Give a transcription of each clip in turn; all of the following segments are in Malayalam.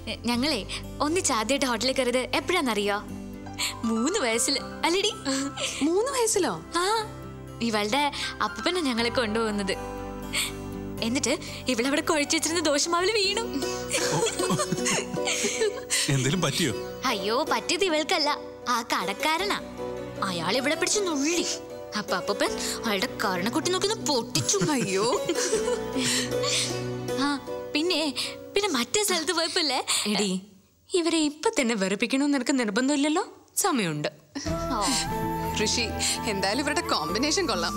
ഞങ്ങളെ ഒന്നിച്ച് ആദ്യമായിട്ട് ഹോട്ടലിൽ കയറിയത് എപ്പോഴാന്നറിയോ മൂന്ന് വയസ്സിൽ അല്ലടി മൂന്ന് വയസ്സിലോ ആ ഇവളുടെ അപ്പനെ ഞങ്ങളെ കൊണ്ടുപോകുന്നത് എന്നിട്ട് ഇവളവിടെ കുഴച്ചു വെച്ചിരുന്ന ദോഷമാവില് വീണു എന്തേലും പറ്റിയോ അയ്യോ പറ്റിയത് ഇവൾക്കല്ല ആ കടക്കാരനാ അയാൾ ഇവിടെ പിടിച്ച് നുള്ളി അപ്പൊ അപ്പൻ അയാളുടെ കരണക്കുട്ടി നോക്കുന്ന പൊട്ടിച്ചു അയ്യോ ആ പിന്നെ പിന്നെ മറ്റേ സ്ഥലത്ത് പോയപ്പോല്ലേ എടി ഇവരെ ഇപ്പൊ തന്നെ വെറുപ്പിക്കണമെന്ന് നിനക്ക് നിർബന്ധമില്ലല്ലോ സമയമുണ്ട് ഓ, ഋഷി എന്തായാലും ഇവരുടെ കോമ്പിനേഷൻ കൊള്ളാം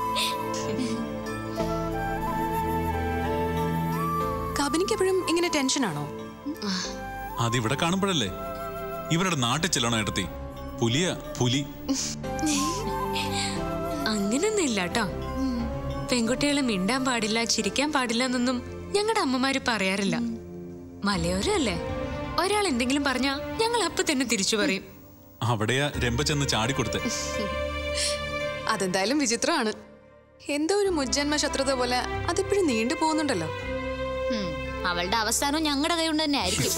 കബനിക്ക് എപ്പോഴും ഇങ്ങനെ ടെൻഷനാണോ അതിവിടെ കാണുമ്പോഴല്ലേ ഇവരുടെ നാട്ടിൽ ചെല്ലണം ഏട്ടത്തി പുലിയ പുലി അങ്ങനൊന്നും ഇല്ല കേട്ടോ പെൺകുട്ടികളെ മിണ്ടാൻ പാടില്ല ചിരിക്കാൻ പാടില്ല എന്നൊന്നും ഞങ്ങളുടെ അമ്മമാര് പറയാറില്ല മലയോരല്ലേ ഒരാൾ എന്തെങ്കിലും പറഞ്ഞാ ഞങ്ങൾ അപ്പൊ തന്നെ തിരിച്ചു പറയും അവിടെയാ രംഭ ചെന്ന് ചാടിക്കൊടുത്തെ അതെന്തായാലും വിചിത്രമാണ് എന്തോ ഒരു മുജ്ജന്മ ശത്രുത പോലെ അതിപ്പോഴും നീണ്ടു പോകുന്നുണ്ടല്ലോ ഉം, അവളുടെ അവസാനം ഞങ്ങളുടെ കൈ കൊണ്ട് തന്നെ ആയിരിക്കും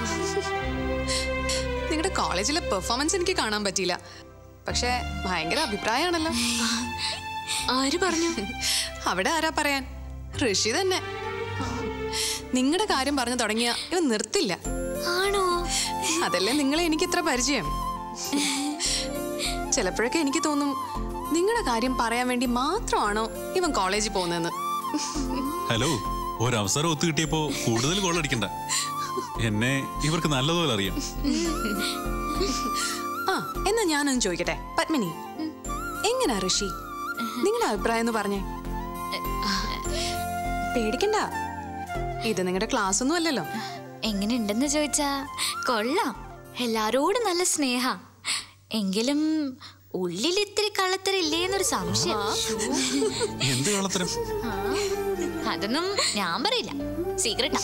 നിങ്ങളുടെ കോളേജിലെ പെർഫോമൻസ് എനിക്ക് കാണാൻ പറ്റിയില്ല പക്ഷേ ഭയങ്കര അഭിപ്രായമാണല്ലോ ആര് പറഞ്ഞു അവിടെ ആരാ പറയാൻ ഋഷി തന്നെ നിങ്ങളുടെ കാര്യം പറഞ്ഞു തുടങ്ങിയ ഇവ നിർത്തില്ല ആണോ അതല്ലേ നിങ്ങളെ എനിക്ക് ഇത്ര പരിചയം ചിലപ്പോഴൊക്കെ എനിക്ക് തോന്നും നിങ്ങളുടെ കാര്യം പറയാൻ വേണ്ടി മാത്രമാണോ ഇവൻ കോളേജിൽ പോകുന്നതെന്ന് ഹലോ ഒരവസരം ഒത്തു കിട്ടിയപ്പോ കൂടുതൽ ഗോൾ അടിക്കണ്ട എന്നെ ഇവർക്ക് നല്ലതുപോലെ അറിയാം ആ എന്നാ ഞാനൊന്ന് ചോദിക്കട്ടെ പത്മിനി എങ്ങനാ ഋഷി നിങ്ങളുടെ അഭിപ്രായം എന്ന് പറഞ്ഞേ പേടിക്കണ്ട ഇത് നിങ്ങളുടെ ക്ലാസ് ഒന്നും അല്ലല്ലോ എങ്ങനെയുണ്ടെന്ന് ചോദിച്ചാ കൊള്ളാം എല്ലാരോടും നല്ല സ്നേഹ എങ്കിലും ഉള്ളിൽ ഇത്തിരി കള്ളത്തരില്ലേ എന്നൊരു സംശയം എന്ത് കള്ളത്തരം ആ, അതൊന്നും ഞാൻ പറയില്ല സീക്രട്ടാ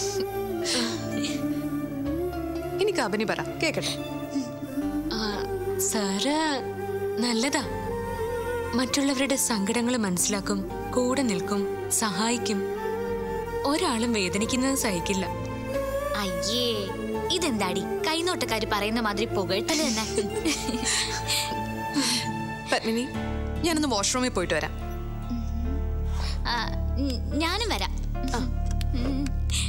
എനിക്ക് അഭിനി പറ കേക്കട്ടെ ആ, സാറ് നല്ലതാ മറ്റുള്ളവരുടെ സങ്കടങ്ങൾ മനസ്സിലാക്കും കൂടെ നിൽക്കും സഹായിക്കും ഒരാളും വേദനിക്കുന്നത് സഹിക്കില്ല അയ്യേ ഇതെന്താടി കൈനോട്ടക്കാര് പറയുന്ന മാതിരി പുകഴ്ത്തല് തന്നെ പത്മിനി ഞാനൊന്ന് വാഷ്റൂമിൽ പോയിട്ട് വരാം ആ, ഉം, ഞാനും വരാം ഉം.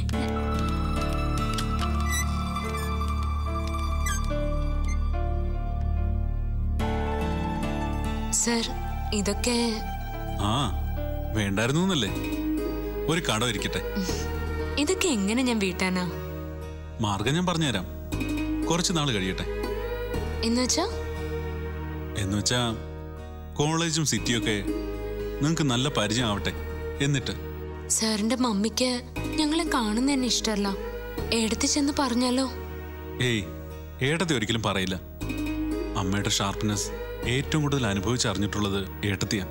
സർ ഇതൊക്കെ ആ വേണ്ടായിരുന്നു എന്നല്ലേ ഒരു കടം ഇരിക്കട്ടെ ഇതൊക്കെ എങ്ങനെ ഞാൻ വീട്ടാനാ മാർഗം ഞാൻ പറഞ്ഞുതരാം കുറച്ച് നാൾ കഴിയട്ടെ എന്നുവെച്ചാ എന്നുവെച്ചാ കോളേജും സിറ്റിയൊക്കെ നിങ്ങൾക്ക് നല്ല പരിചയം ആവട്ടെ എന്നിട്ട് സാറിന്റെ മമ്മിക്ക് ഞങ്ങളെ കാണുന്ന തന്നെ ഇഷ്ടമല്ല എടുത്തു ചെന്ന് പറഞ്ഞാലോ ഏയ് ഏട്ടത്തി ഒരിക്കലും പറയില്ല അമ്മയുടെ ഷാർപ്പ്നെസ് ഏറ്റവും കൂടുതൽ അനുഭവിച്ചറിഞ്ഞിട്ടുള്ളത് ഏട്ടത്തിയാ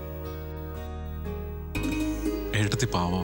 ഏട്ടത്തി പാവോ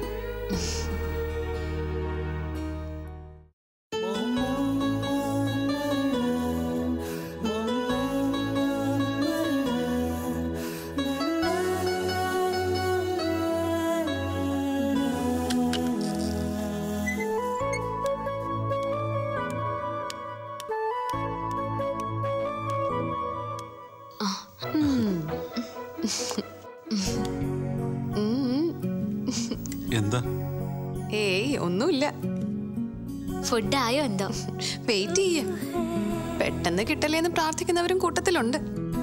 എന്താ ഏയ് ഒന്നുമില്ല ഫുഡ് ആയോ എന്തോ വെയിറ്റ് ചെയ്യ പെട്ടെന്ന് കിട്ടലേന്ന് പ്രാർത്ഥിക്കുന്നവരും കൂട്ടത്തിലുണ്ട്